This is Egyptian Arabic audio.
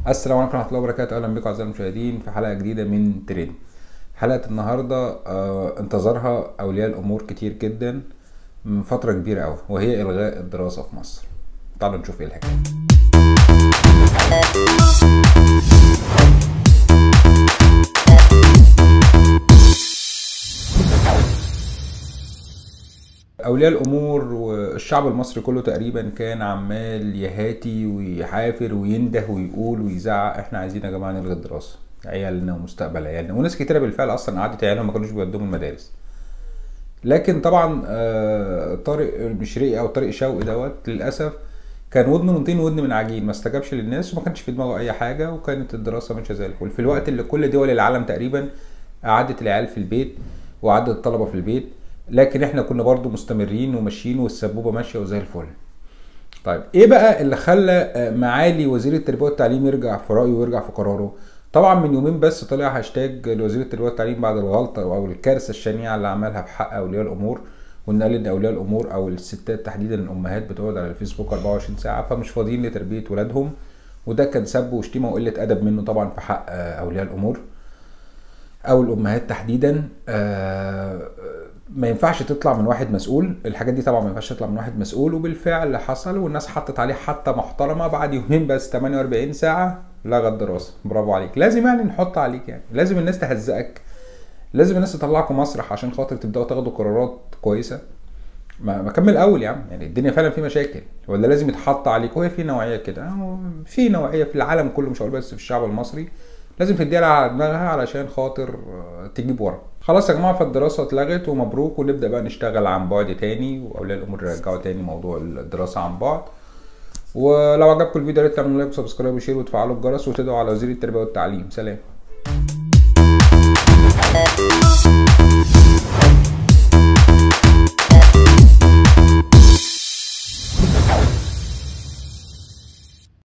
السلام عليكم ورحمه الله وبركاته اهلا بكم اعزائي المشاهدين في حلقه جديده من ترند حلقه النهارده آه انتظرها اولياء الامور كتير جدا من فتره كبيره قوي وهي الغاء الدراسه في مصر تعالوا نشوف ايه الحكايه اولياء الامور والشعب المصري كله تقريبا كان عمال يهاتي ويحافر وينده ويقول ويزعق احنا عايزين يا جماعه نلغي الدراسه عيالنا ومستقبل عيالنا وناس كتيره بالفعل اصلا قعدت عيالهم ما كانوش بيقدموا المدارس لكن طبعا آه، طارق المشرقي او طارق شوقي دوت للاسف كان ودنه من طين ودن من عجين ما استجابش للناس وما كانش في دماغه اي حاجه وكانت الدراسه ماشيه زي الفل في الوقت اللي كل دول العالم تقريبا قعدت العيال في البيت وقعدت الطلبه في البيت لكن احنا كنا برضو مستمرين وماشيين والسبوبه ماشيه وزي الفل طيب ايه بقى اللي خلى آه، معالي وزير التربيه والتعليم يرجع في رايه ويرجع في قراره طبعا من يومين بس طلع هاشتاج لوزير التربيه والتعليم بعد الغلطه او الكارثه الشنيعه اللي عملها في حق اولياء الامور وان قال ان اولياء الامور او الستات تحديدا الامهات بتقعد على الفيسبوك 24 ساعه فمش فاضيين لتربيه ولادهم وده كان سب وشتيمه وقله ادب منه طبعا في حق آه، اولياء الامور او الامهات تحديدا آه، ما ينفعش تطلع من واحد مسؤول الحاجات دي طبعا ما ينفعش تطلع من واحد مسؤول وبالفعل حصل والناس حطت عليه حطه محترمه بعد يومين بس 48 ساعه لغى الدراسه برافو عليك لازم يعني نحط عليك يعني لازم الناس تهزقك لازم الناس تطلعكم مسرح عشان خاطر تبداوا تاخدوا قرارات كويسه ما ما كمل اول يا عم يعني الدنيا فعلا في مشاكل ولا لازم يتحط عليك وهي في نوعيه كده أهو في نوعيه في العالم كله مش هقول بس في الشعب المصري لازم تديها على دماغها علشان خاطر آه، تجيب ورا خلاص يا جماعه فالدراسه اتلغت ومبروك ونبدا بقى نشتغل عن بعد تاني واولياء الامور يرجعوا تاني موضوع الدراسه عن بعد ولو عجبكم الفيديو يا ريت تعملوا لايك وسبسكرايب وشير وتفعلوا الجرس وتدعوا على وزير التربيه والتعليم سلام